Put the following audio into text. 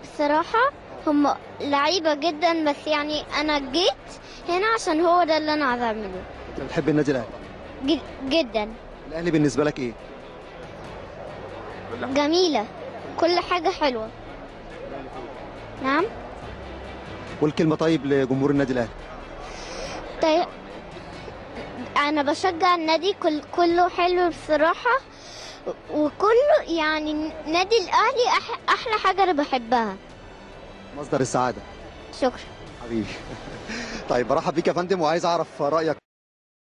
بصراحة هم لعيبة جدا بس يعني أنا جيت هنا عشان هو ده اللي أنا عايزة أعمله انت بتحب النادي الاهلي ج- جدا الاهلي بالنسبه لك ايه جميلة كل حاجة حلوة نعم قول كلمه طيب لجمهور النادي الاهلي طيب أنا بشجع النادي كل كله حلو بصراحة وكله يعني نادي الأهلي أح أحلى حاجة أنا بحبها مصدر السعاده شكرا حبيبي طيب برحب بيك يا فندم وعايز اعرف رايك